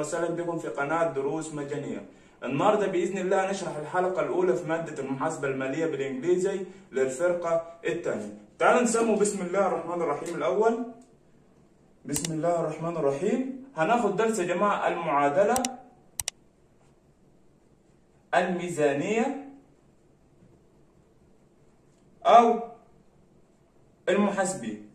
وسهلا بكم في قناة دروس مجانية النهاردة بإذن الله نشرح الحلقة الأولى في مادة المحاسبة المالية بالإنجليزي للفرقة الثانية تعالوا نسموا بسم الله الرحمن الرحيم الأول بسم الله الرحمن الرحيم هناخد درس يا جماعة المعادلة الميزانية أو المحاسبين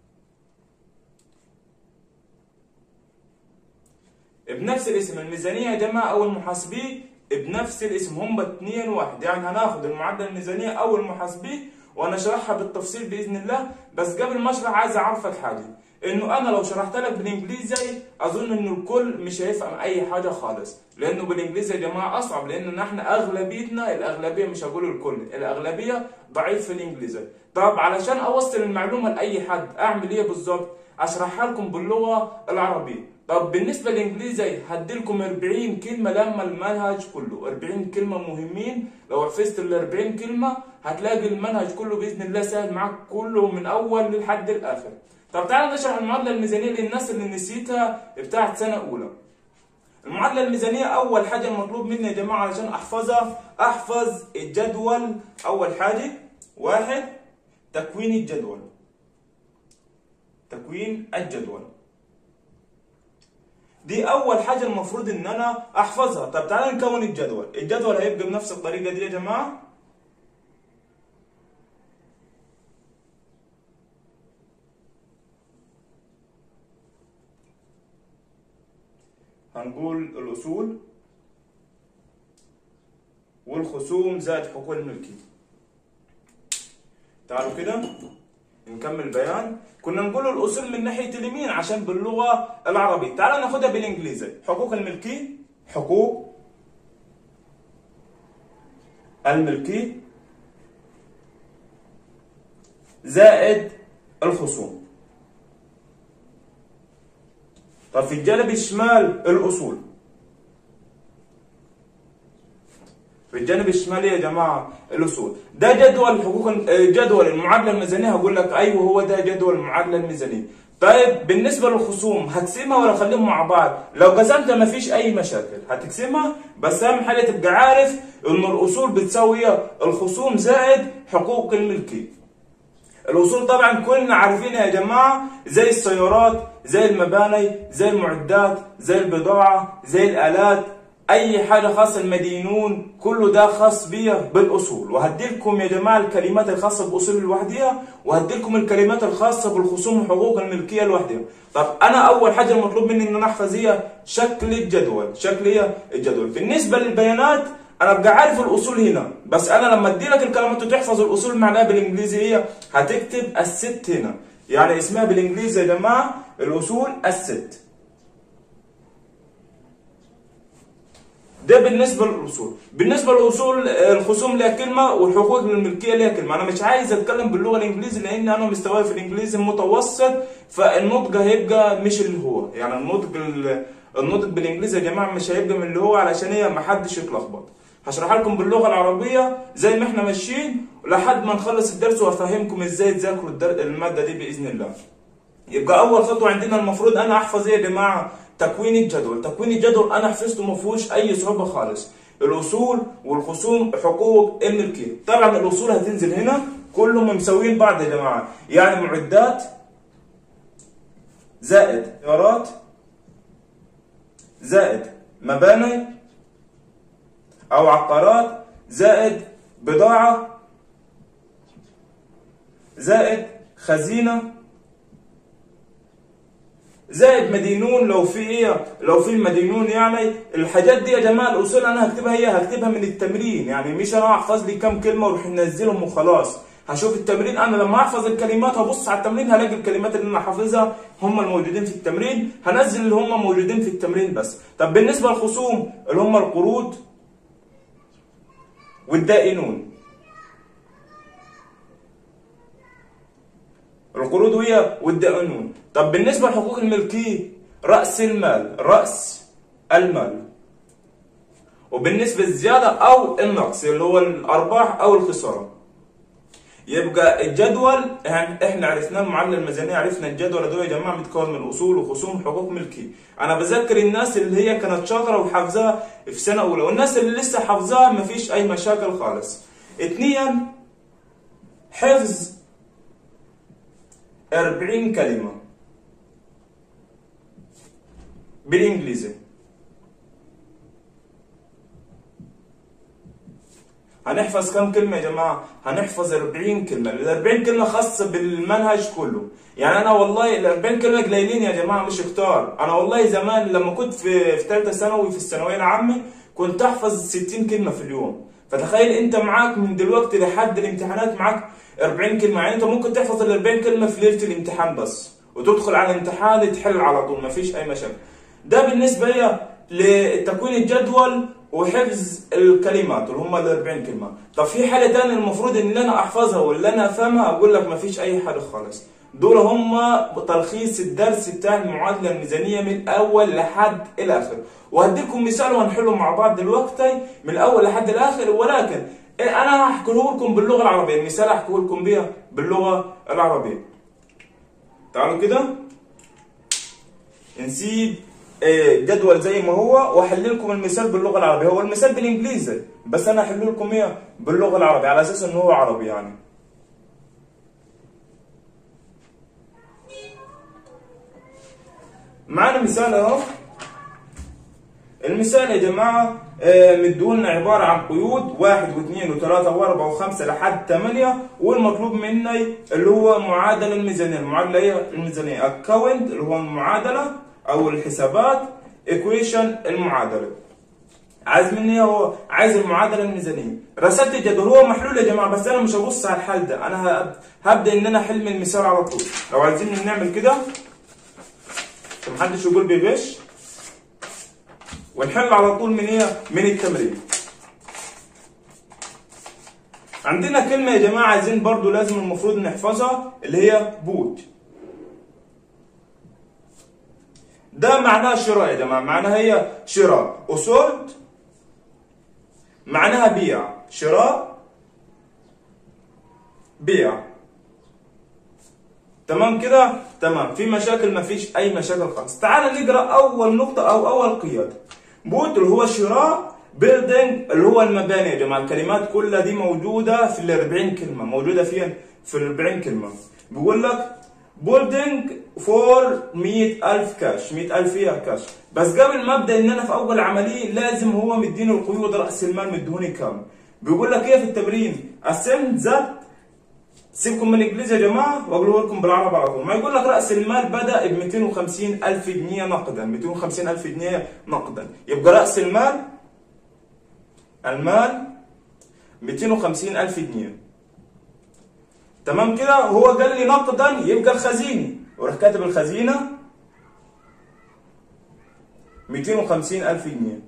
بنفس الاسم الميزانية يا جماعة أو المحاسبي بنفس الاسم هم اتنين واحد يعني هناخد المعدل الميزانية أو المحاسبي وهنشرحها بالتفصيل بإذن الله بس قبل ما أشرح عايز أعرفك حاجة إنه أنا لو شرحت لك بالإنجليزي أظن إنه الكل مش هيفهم أي حاجة خالص لأنه بالإنجليزي يا جماعة أصعب لأن إحنا أغلبيتنا الأغلبية مش هقول الكل الأغلبية ضعيف في الإنجليزي طب علشان أوصل المعلومة لأي حد أعمل إيه بالظبط؟ أشرحها لكم باللغة العربية طب بالنسبة للإنجليزي هديلكم 40 كلمة لما المنهج كله 40 كلمة مهمين لو حفظت ال 40 كلمة هتلاقي المنهج كله بإذن الله سهل معاك كله من أول لحد الآخر طب تعالى نشرح المعادلة الميزانية للناس اللي نسيتها بتاعت سنة أولى المعادلة الميزانية أول حاجة المطلوب مني يا جماعة علشان أحفظها أحفظ الجدول أول حاجة واحد تكوين الجدول تكوين الجدول دي اول حاجه المفروض ان انا احفظها طب تعالى نكون الجدول الجدول هيبقى بنفس الطريقه دي يا جماعه هنقول الاصول والخصوم زائد حقوق الملكيه تعالوا كده نكمل بيان كنا نقول الاصول من ناحيه اليمين عشان باللغه العربيه تعال ناخدها بالانجليزي حقوق الملكيه حقوق الملكيه زائد الخصوم طب في الجانب الشمال الاصول في الجانب الشمالي يا جماعه الاصول ده جدول حقوق جدول المعادله الميزانيه هقول لك ايوه هو ده جدول المعادله الميزانيه طيب بالنسبه للخصوم هتقسمها ولا اخليهم مع بعض لو قسمتها ما فيش اي مشاكل هتقسمها بس اهم حاجه تبقى عارف ان الاصول بتساوي الخصوم زائد حقوق الملكيه الاصول طبعا كلنا عارفينها يا جماعه زي السيارات زي المباني زي المعدات زي البضاعه زي الالات اي حاجه خاصه المدينون كله ده خاص بيا بالاصول وهديلكم يا جماعه الكلمات الخاصه باصول لوحديها وهديلكم الكلمات الخاصه بالخصوم وحقوق الملكيه لوحديها طب انا اول حاجه المطلوب مني ان انا احفظ هي شكل الجدول شكل هي الجدول بالنسبه للبيانات انا ابقى عارف الاصول هنا بس انا لما ادي لك الكلمات وتحفظ الاصول معناها بالانجليزي هي هتكتب الست هنا يعني اسمها بالانجليزي يا جماعه الاصول الست ده بالنسبه للاصول بالنسبه للاصول الخصوم ليها كلمه والحقوق الملكيه ليها كلمه انا مش عايز اتكلم باللغه الانجليزي لان انا مستواي في الانجليزي متوسط فالنطق هيبقى مش اللي هو يعني النطق النطق بالانجليزي يا جماعه مش هيبقى من اللي هو علشان هي ما حدش يتلخبط هشرح لكم باللغه العربيه زي ما احنا ماشيين لحد ما نخلص الدرس وافهمكم ازاي تذاكروا الماده دي باذن الله يبقى اول خطوه عندنا المفروض انا احفظ ايه يا جماعه تكوين الجدول تكوين الجدول انا حفظته ما فيهوش اي صعوبه خالص الاصول والخصوم حقوق الملكيه طبعا الاصول هتنزل هنا كلهم مساويين بعض يا جماعه يعني معدات زائد سيارات زائد مباني او عقارات زائد بضاعه زائد خزينه زائد مدينون لو في ايه لو في المدينون يعني الحاجات دي يا جماعه الاصول انا هكتبها هي هكتبها من التمرين يعني مش انا احفظ لي كام كلمه واروح منزلهم وخلاص هشوف التمرين انا لما احفظ الكلمات هبص على التمرين هلاقي الكلمات اللي انا حافظها هم الموجودين في التمرين هنزل اللي هم موجودين في التمرين بس طب بالنسبه للخصوم اللي هم القروض والدائنون القروض وهي والدائنون طب بالنسبة لحقوق الملكية رأس المال رأس المال وبالنسبة للزيادة أو النقص اللي هو الأرباح أو الخسارة يبقى الجدول يعني احنا عرفنا المعادله الميزانيه عرفنا الجدول ده يا جماعه متكون من اصول وخصوم حقوق ملكي انا بذكر الناس اللي هي كانت شاطره وحافظاها في سنه اولى والناس اللي لسه حافظاها مفيش اي مشاكل خالص اثنيا حفظ 40 كلمه بالانجليزي هنحفظ كم كلمة يا جماعة؟ هنحفظ 40 كلمة، ال 40 كلمة خاصة بالمنهج كله، يعني أنا والله ال 40 كلمة قليلين يا جماعة مش كتار، أنا والله زمان لما كنت في في ثالثة ثانوي في الثانوية العامة كنت أحفظ 60 كلمة في اليوم، فتخيل أنت معاك من دلوقتي لحد الامتحانات معاك 40 كلمة، يعني أنت ممكن تحفظ ال 40 كلمة في ليلة الامتحان بس، وتدخل على الامتحان تحل على طول مفيش أي مشاكل. ده بالنسبة لي لتكوين الجدول وحفظ الكلمات اللي هم ال 40 كلمه طب في حاجه ثانيه المفروض ان انا احفظها ولا انا افهمها اقول لك ما فيش اي حاجه خالص دول هم تلخيص الدرس بتاع المعادله الميزانيه من الاول لحد الاخر وهديكم مثال وهنحله مع بعض دلوقتي من الاول لحد الاخر ولكن انا هحكيه لكم باللغه العربيه المثال هحكيه لكم بيها باللغه العربيه تعالوا كده نسيب جدول زي ما هو واحل لكم المثال باللغه العربيه هو المثال بالانجليزي بس انا احل لكم ايه باللغه العربيه على اساس انه هو عربي يعني معانا مثال اهو المثال يا جماعه مدولنا عباره عن قيود واحد واثنين وثلاثه واربعه وخمسه لحد ثمانيه والمطلوب مني اللي هو معادله الميزانيه المعادله هي الميزانيه اكونت اللي هو المعادله او الحسابات ايكويشن المعادله عايز مني هو عايز المعادله الميزانيه رسمت الجدول هو محلول يا جماعه بس انا مش هبص على الحل ده انا هبدا ان انا احل من المثال على طول لو عايزين نعمل كده محدش يقول بيبش ونحل على طول من ايه من التمرين عندنا كلمه يا جماعه عايزين برضو لازم المفروض نحفظها اللي هي بوت ده معناها شراء يا جماعه معناها هي شراء وسولد معناها بيع شراء بيع تمام كده تمام في مشاكل ما فيش اي مشاكل خالص تعال نقرا اول نقطه او اول قياد بوت اللي هو شراء بيلدينج اللي هو المباني يا جماعه الكلمات كلها دي موجوده في ال 40 كلمه موجوده فين في ال 40 كلمه بيقول لك بولدنج فور 100000 كاش 100000 فيها كاش بس قبل ما ابدا ان انا في اول عمليه لازم هو مديني القيود راس المال مديهوني كام بيقول لك ايه في التمرين اسم ذات سيبكم من الانجليزي يا جماعه واقوله لكم بالعربي على طول ما يقول لك راس المال بدا ب 250000 جنيه نقدا 250000 جنيه نقدا يبقى راس المال المال 250000 جنيه تمام كده هو قال لي نقدا يبقى الخزينه وراح كاتب الخزينه 250000 جنيه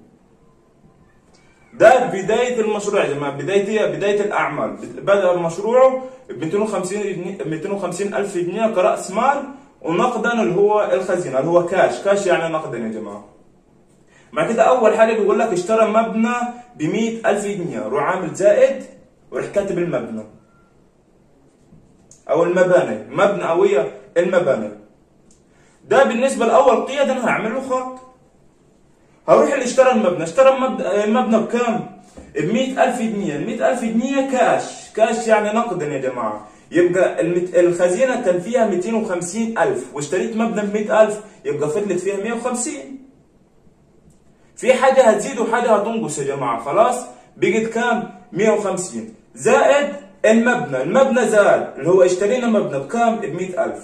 ده بداية المشروع يا جماعة بداية بداية الأعمال بدأ مشروعه ب 250 250 ألف جنيه كرأس مال ونقدا اللي هو الخزينة اللي هو كاش كاش يعني نقدا يا جماعة مع كده أول حاجة بيقول لك اشترى مبنى ب 100 ألف جنيه روح عامل زائد وراح كاتب المبنى أو المباني مبنى أو هي المباني ده بالنسبة لأول قيد أنا هعمل له خط هروح اللي اشترى المبنى اشترى المبنى بكام؟ ب 100000 جنيه ال 100000 جنيه كاش كاش يعني نقدا يا جماعه يبقى المت... الخزينه كان فيها 250000 واشتريت مبنى ب 100000 يبقى فضلت فيها 150 في حاجه هتزيد وحاجه هتنقص يا جماعه خلاص بقت كام 150 زائد المبنى المبنى زاد اللي هو اشترينا مبنى بكام ب 100000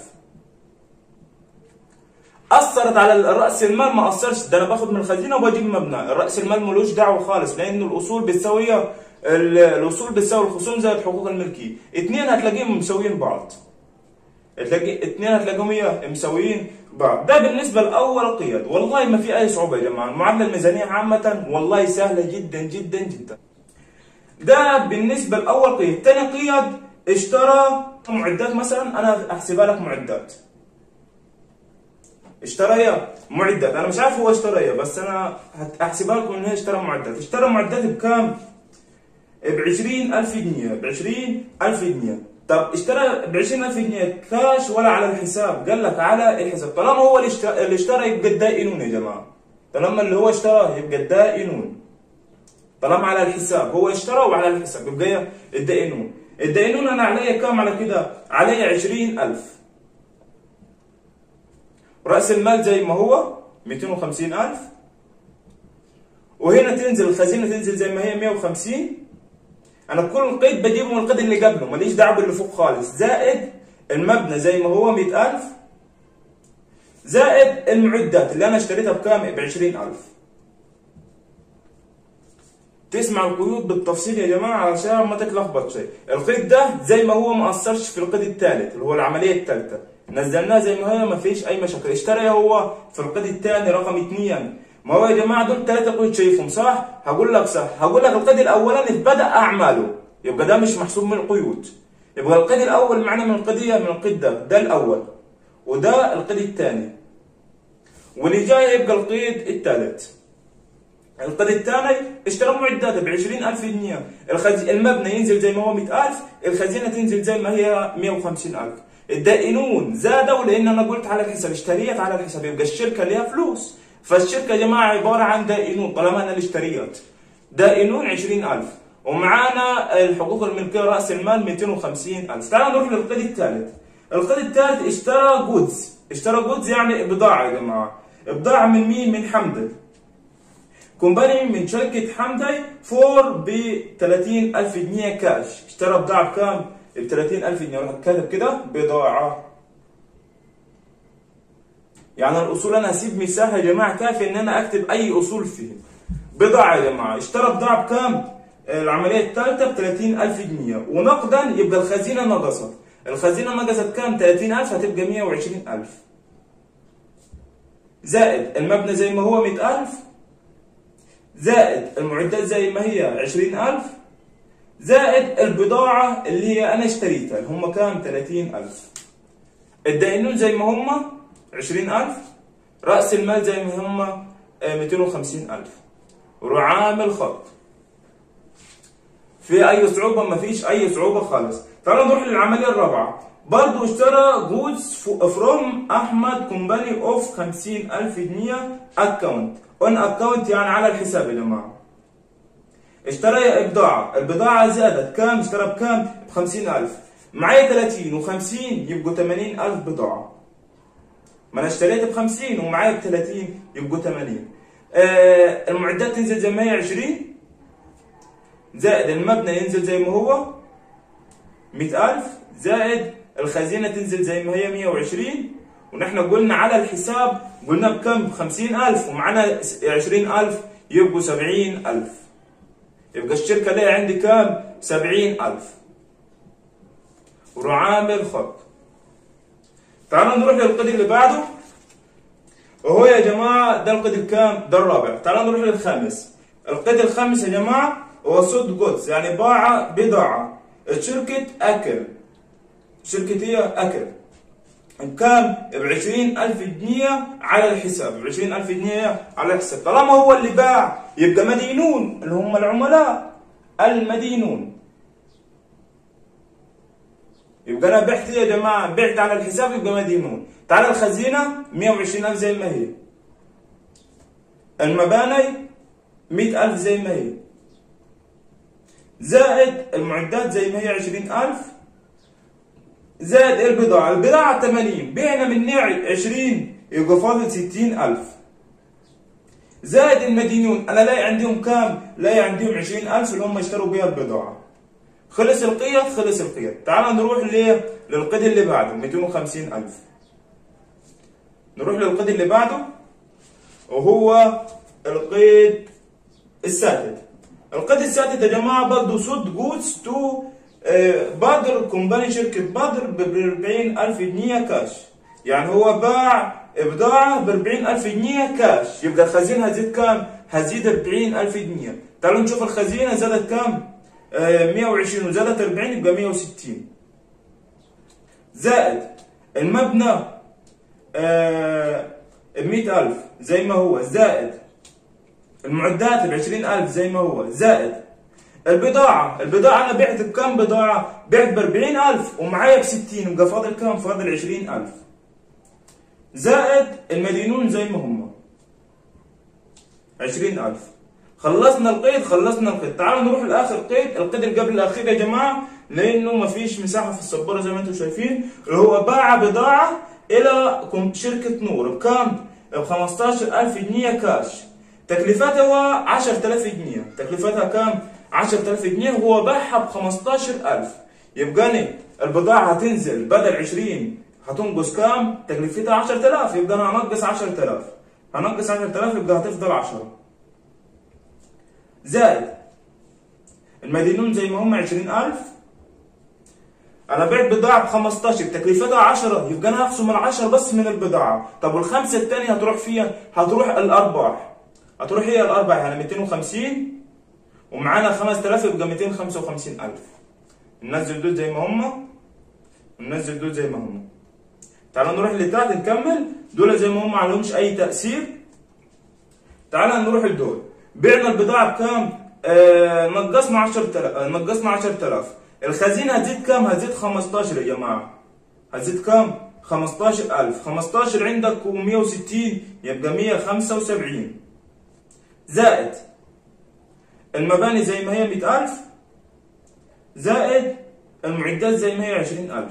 اثرت على راس المال ما اثرش ده انا باخد من الخزينه وبجيب مبنى راس المال ملوش دعوه خالص لان الاصول بتساوي الاصول بتساوي الخصوم زائد حقوق الملكيه اثنين هتلاقيهم مساويين بعض تلاقي اثنين هتلاقيهم مساويين بعض ده بالنسبه لاول قيد والله ما في اي صعوبه يا جماعه المعادله الميزانيه عامه والله سهله جدا جدا جدا ده بالنسبه لاول قيد ثاني قيد اشترى معدات مثلا انا احسبها لك معدات اشترى معدات انا مش عارف هو اشترى بس انا هحسبها لكم ان هي اشترى معدات اشترى معدات بكام ب 20000 جنيه ب 20000 جنيه طب اشترى ب 20000 جنيه كاش ولا على الحساب؟ قال لك على الحساب، طالما هو اللي اشترى, اللي اشترى يبقى الدائنون يا جماعه. طالما اللي هو اشترى يبقى الدائنون. طالما على الحساب هو اشترى وعلى الحساب يبقى الدائنون. الدائنون انا عليا كام على كده؟ عليا 20000. رأس المال زي ما هو 250000 وهنا تنزل الخزينة تنزل زي ما هي 150 أنا كل قيد بجيبه من القيد اللي قبله ماليش دعوة باللي فوق خالص زائد المبنى زي ما هو 100000 زائد المعدات اللي أنا اشتريتها بكام؟ ب 20000 تسمع القيود بالتفصيل يا جماعة علشان ما تتلخبط شيء القيد ده زي ما هو ما أثرش في القيد الثالث اللي هو العملية الثالثة نزلناه زي ما هي ما فيش اي مشاكل اشترى هو في القيد الثاني رقم اثنين ما هو يا جماعه دول ثلاثه قيود شايفهم صح هقول لك صح هقول لك القيد الاولاني بدا اعماله يبقى ده مش محسوب من القيود يبقى القيد الاول معنا من القضيه من القيد ده ده الاول وده القيد الثاني واللي جاي يبقى القيد الثالث القيد الثاني اشترى معدات ب 20000 جنيه الخز... المبنى ينزل زي ما هو 100000 الخزينه تنزل زي ما هي 150000 الدائنون زادوا لان انا قلت على الحساب اشتريت على الحساب يبقى الشركه ليها فلوس فالشركه يا جماعه عباره عن دائنون طالما انا اللي اشتريت دائنون 20000 ومعانا الحقوق الملكيه راس المال 250000 تعالوا نروح للقيد الثالث القيد الثالث اشترى جودز اشترى جودز يعني بضاعه يا جماعه بضاعه من مين من حمدي كومباني من شركه حمدي فور ب 30000 جنيه كاش اشترى بضاعه بكام ب 30000 جنيه اروح كاتب كده بضاعه يعني الاصول انا هسيب مساحه يا جماعه كافي ان انا اكتب اي اصول فيه بضاعه يا جماعه اشترى بضاعه بكام العمليه الثالثه ب 30000 جنيه ونقدا يبقى الخزينه نقصت الخزينه نقصت كام 30000 هتبقى 120000 زائد المبنى زي ما هو 100000 زائد المعدات زي ما هي 20000 زائد البضاعة اللي هي أنا اشتريتها اللي هم كام 30000 الدائنون زي ما هم 20000 رأس المال زي ما هم 250000 وعامل خط في أي صعوبة ما فيش أي صعوبة خالص تعالوا نروح للعملية الرابعة برضو اشترى جودز فروم أحمد كومباني أوف 50000 جنيه أكونت اون أكونت يعني على الحساب يا جماعة اشترى بضاعة البضاعة زادت كام اشترى بكام ب 50000 معايا 30 و50 يبقوا 80000 بضاعة ما انا اشتريت ب 50 ومعايا ب 30 يبقوا 80 آه المعدات تنزل زي ما هي 20 زائد المبنى ينزل زي ما هو 100000 زائد الخزينة تنزل زي ما هي 120 ونحن قلنا على الحساب قلنا بكم 50000 ومعنا 20000 يبقوا 70000 يبقى الشركة ليها عندي كام؟ 70000 وروح عامل خط تعالوا نروح للقيد اللي بعده وهو يا جماعة ده القيد الكام؟ ده الرابع تعالوا نروح للخامس القيد الخامس يا جماعة هو سود جودز يعني باع بضاعة شركة أكل شركة هي أكل بكام؟ ب 20000 جنيه على الحساب ب 20000 جنيه على الحساب طالما هو اللي باع يبقى مدينون اللي هم العملاء المدينون يبقى انا بعت يا جماعه بعت على الحساب يبقى مدينون تعال الخزينه 120000 زي ما هي المباني 100000 زي ما هي زائد المعدات زي ما هي 20000 زائد البضاعة البضاعة 80 بعنا من نوع 20 يبقى فاضل 60000 زائد المدينون أنا لاقي عندهم كام؟ لاقي عندهم 20000 اللي هم اشتروا بيها البضاعة خلص القيد خلص القيد تعال نروح ليه؟ للقيد اللي بعده 250000 نروح للقيد اللي بعده وهو القيد السادس القيد السادس يا جماعة برضه سود جودز تو بدر كومباني شركة بدر ب 40000 جنيه كاش يعني هو باع بضاعة ب 40000 جنيه كاش يبقى الخزينة هتزيد كام؟ هتزيد 40000 جنيه تعالوا نشوف الخزينة زادت كام؟ آه 120 وزادت 40 يبقى 160 زائد المبنى آه 100000 زي ما هو زائد المعدات ب 20000 زي ما هو زائد البضاعة البضاعة أنا بعت بكم بضاعة؟ بعت ب 40000 ومعايا ب 60 يبقى فاضل كم؟ فاضل 20000 زائد المدينون زي ما هم 20000 خلصنا القيد خلصنا القيد تعالوا نروح لاخر قيد القيد اللي قبل الاخير يا جماعه لانه ما فيش مساحه في السبوره زي ما انتم شايفين اللي هو باع بضاعه الى شركه نور بكام؟ ب 15000 جنيه كاش تكلفتها 10000 جنيه تكلفتها كام؟ 10000 جنيه هو باعها ب 15000 يبقى أنا البضاعه هتنزل بدل 20 هتنقص كام؟ تكلفتها 10000 يبقى انا هنقص 10000 هنقص 10000 يبقى هتفضل 10 زائد المدينون زي ما هم 20000 انا بعت بضاعه ب 15 تكلفتها 10 يبقى انا هخصم ال 10 بس من البضاعه طب والخمسه الثانيه هتروح فيها هتروح الارباح هتروح هي الارباح يعني 250 ومعانا 5000 يبقى 255000 ننزل دول زي ما هم وننزل دول زي ما هم تعالوا نروح لتحت نكمل دول زي ما هم ما عليهمش اي تاثير تعالى نروح لدول بعنا البضاعه بكام؟ آه نقصنا 10000 آه نقصنا 10000 الخزينه هتزيد كام؟ هتزيد 15 يا جماعه هتزيد كام؟ 15000 15 عندك و160 يبقى 175 زائد المباني زي ما هي 100000 زائد المعدات زي ما هي 20000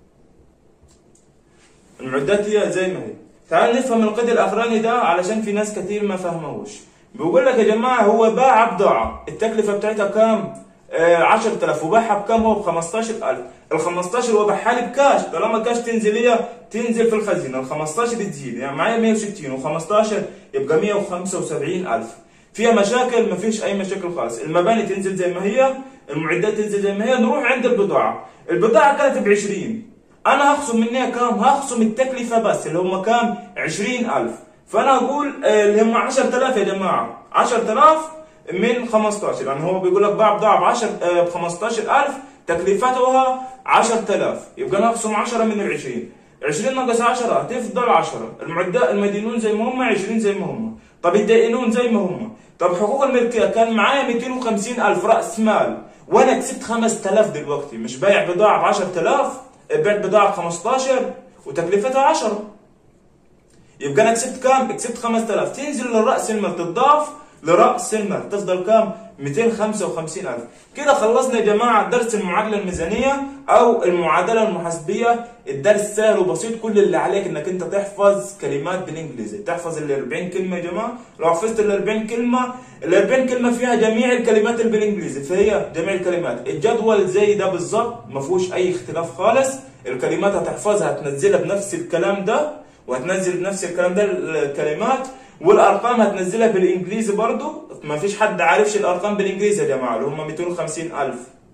المعدات هي زي ما هي تعال نفهم القيد الاخراني ده علشان في ناس كتير ما فهموش بيقول لك يا جماعه هو باع بضاعه التكلفه بتاعتها كام؟ آه 10000 وباعها بكام هو ب 15000 ال 15 هو باعها لي بكاش طالما كاش تنزل هي تنزل في الخزينه ال 15 تزيد يعني معايا 160 و15 يبقى 175000 فيها مشاكل ما فيش اي مشاكل خالص المباني تنزل زي ما هي المعدات تنزل زي ما هي نروح عند البضاعه البضاعه كانت ب 20 انا هخصم منها كام هخصم التكلفه بس اللي هم كام 20000 فانا اقول اللي هم 10000 يا جماعه 10000 من 15 يعني هو بيقول لك باع بضاعه ب 10 ب 15000 تكلفتها 10000 يبقى انا اخصم 10 من ال 20 20 ناقص 10 هتفضل 10 المعدات المدينون زي ما هم 20 زي ما هم طب الدائنون زي ما هم طب حقوق الملكيه كان معايا 250000 راس مال وانا كسبت 5000 دلوقتي مش بايع بضاعه ب 10000 بعت بضاعه ب 15 وتكلفتها 10 يبقى انا كسبت كام؟ كسبت 5000 تنزل لراس المال تضاف لراس المال تفضل كام؟ 255000 كده خلصنا يا جماعه درس المعادله الميزانيه او المعادله المحاسبيه الدرس سهل وبسيط كل اللي عليك انك انت تحفظ كلمات بالانجليزي تحفظ ال 40 كلمه يا جماعه لو حفظت ال 40 كلمه ال 40 كلمه فيها جميع الكلمات اللي بالانجليزي فهي جميع الكلمات الجدول زي ده بالظبط ما فيهوش اي اختلاف خالص الكلمات هتحفظها هتنزلها بنفس الكلام ده وهتنزل بنفس الكلام ده الكلمات والارقام هتنزلها بالانجليزي برضو ما فيش حد عارفش الارقام بالانجليزي يا جماعه اللي هم 250000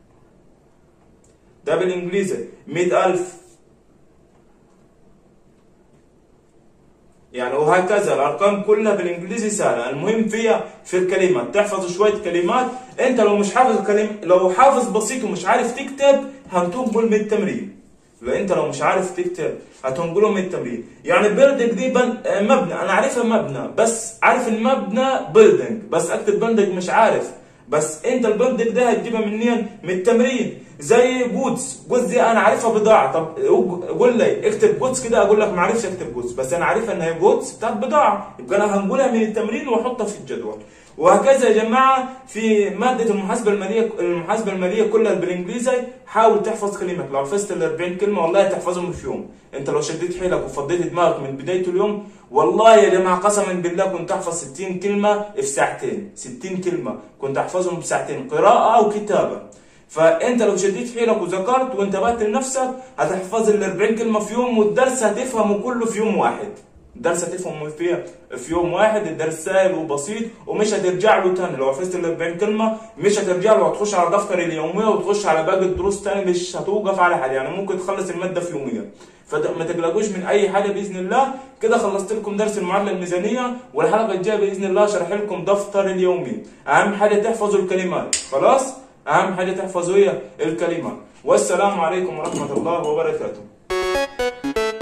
ده بالانجليزي 100000 يعني وهكذا الارقام كلها بالانجليزي سهله المهم فيها في الكلمات تحفظ شويه كلمات انت لو مش حافظ الكلمه لو حافظ بسيط ومش عارف تكتب هتنقل من التمرين لو انت لو مش عارف تكتب هتنقله من التمرين يعني بيلدنج دي بن... مبنى انا عارفها مبنى بس عارف المبنى بيلدنج بس اكتب بيلدنج مش عارف بس انت البيلدنج ده هتجيبها منين من التمرين زي جودز جودز دي انا عارفها بضاعه طب قول لي اكتب جودز كده اقول لك ما عارفش اكتب جودز بس انا عارفها ان هي جودز بتاعت بضاعه يبقى انا هنقولها من التمرين واحطها في الجدول وهكذا يا جماعه في ماده المحاسبه الماليه المحاسبه الماليه كلها بالانجليزي حاول تحفظ كلمات لو حفظت ال 40 كلمه والله تحفظهم في يوم انت لو شديت حيلك وفضيت دماغك من بدايه اليوم والله يا جماعه قسما بالله كنت احفظ 60 كلمه في ساعتين 60 كلمه كنت احفظهم في ساعتين قراءه او كتابه فانت لو شديت حيلك وذكرت وانتبهت لنفسك هتحفظ ال 40 كلمه في يوم والدرس هتفهمه كله في يوم واحد الدرس هتفهمه فيه في يوم واحد الدرس سهل وبسيط ومش هترجع له تاني لو حفظت ال 40 كلمه مش هترجع له هتخش على دفتر اليوميه وتخش على باقي الدروس تاني مش هتوقف على حاجه يعني ممكن تخلص الماده في يوميا فما تقلقوش من اي حاجه باذن الله كده خلصت لكم درس المعادله الميزانيه والحلقه الجايه باذن الله شرح لكم دفتر اليومي اهم حاجه تحفظوا الكلمات خلاص اهم حاجه تحفظوا هي الكلمات والسلام عليكم ورحمه الله وبركاته